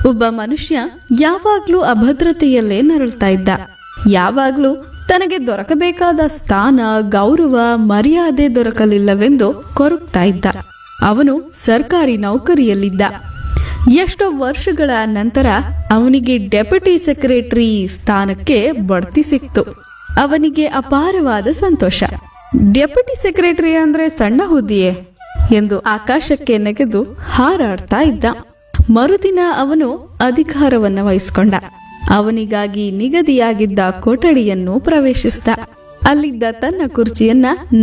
ಒಬ್ಬ ಮನುಷ್ಯ ಯಾವಾಗ್ಲೂ ಅಭದ್ರತೆಯಲ್ಲೇ ನರಳ್ತಾ ಇದ್ದ ಯಾವಾಗ್ಲೂ ತನಗೆ ದೊರಕಬೇಕಾದ ಸ್ಥಾನ ಗೌರವ ಮರ್ಯಾದೆ ದೊರಕಲಿಲ್ಲವೆಂದು ಕೊರಗ್ತಾ ಇದ್ದ ಅವನು ಸರ್ಕಾರಿ ನೌಕರಿಯಲ್ಲಿದ್ದ ಎಷ್ಟೋ ವರ್ಷಗಳ ನಂತರ ಅವನಿಗೆ ಡೆಪ್ಯೂಟಿ ಸೆಕ್ರೆಟರಿ ಸ್ಥಾನಕ್ಕೆ ಬಡ್ತಿ ಸಿಕ್ತು ಅವನಿಗೆ ಅಪಾರವಾದ ಸಂತೋಷ ಡೆಪ್ಯೂಟಿ ಸೆಕ್ರೆಟರಿ ಅಂದ್ರೆ ಸಣ್ಣ ಹುದ್ದೆಯೇ ಎಂದು ಆಕಾಶಕ್ಕೆ ನೆಗೆದು ಹಾರಾಡ್ತಾ ಇದ್ದ ಮರುದಿನ ಅವನು ಅಧಿಕಾರವನ್ನ ವಹಿಸಿಕೊಂಡ ಅವನಿಗಾಗಿ ನಿಗದಿಯಾಗಿದ್ದ ಕೊಠಡಿಯನ್ನು ಪ್ರವೇಶಿಸಿದ ಅಲ್ಲಿದ್ದ ತನ್ನ ಕುರ್ಚಿಯನ್ನ